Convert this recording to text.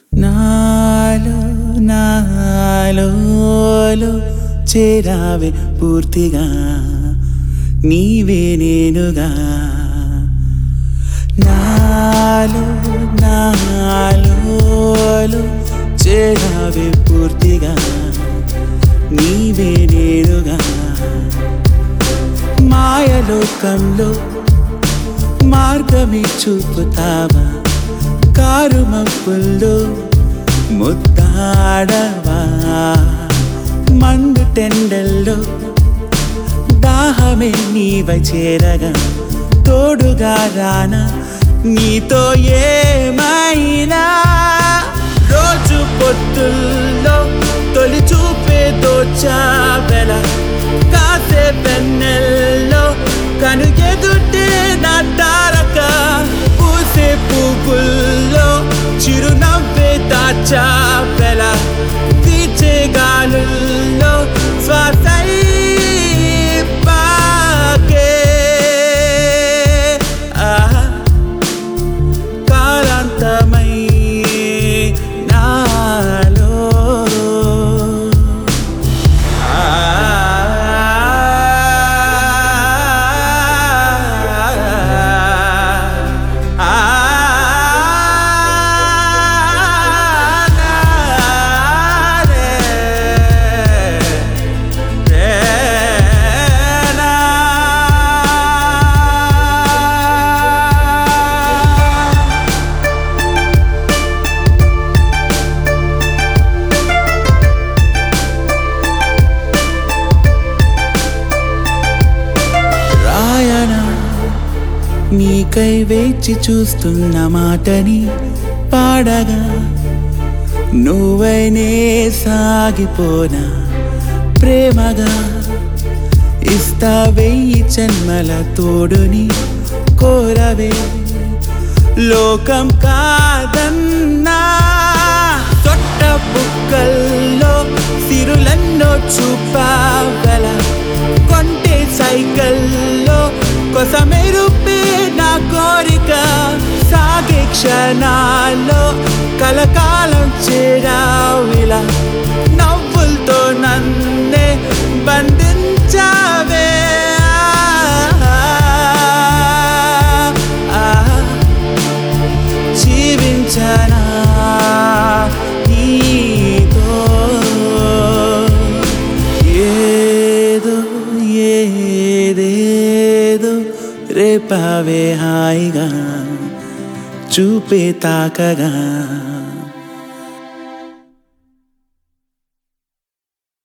నాలో నాలో చేరావే పూర్తిగా నీవే నేనుగా నాలో నాలో చేరావే పూర్తిగా నీవే నేనుగా మాయలోకంలో మార్గమే చూపుతావా కారు మబ్బుల్లో ముద్దాడవా మండు టెండల్లో దాహమే నీవై చేరగా తోడుగా రానా నీతో ఏమైనా రోజు పొద్దుల్లో తొలి చూపే దోచావెల కాసే పెన్నెల్లో కను ఎదుటే నా తారక పూసే పువ్వుల్లో చిరునవ్వే దాచావెల తీర్చే గాలుల్లో శ్వాసై పాకే ఆహా కాలాంతమై నాలో రాయనా నీకై వేచి చూస్తున్న మాటని పాడగా నువ్వైనే సాగిపోనా ప్రేమగా ఇస్తా వెయ్యి జన్మల తోడుని కోరవే లోకం కాదన్నా తొట్ట బుక్కల్లో సిరులన్నో చూపాగల కొంటే సైకిల్లో కొసమెరుపే నా కోరిక సాగే క్షణాల్లో కలకాలం చేరావిలా నవ్వులతో నన్నే బంధించావే ఆ, జీవించనా నీతో ఏదో ఏదేదో రేపావే హాయిగా చూపే తాకగా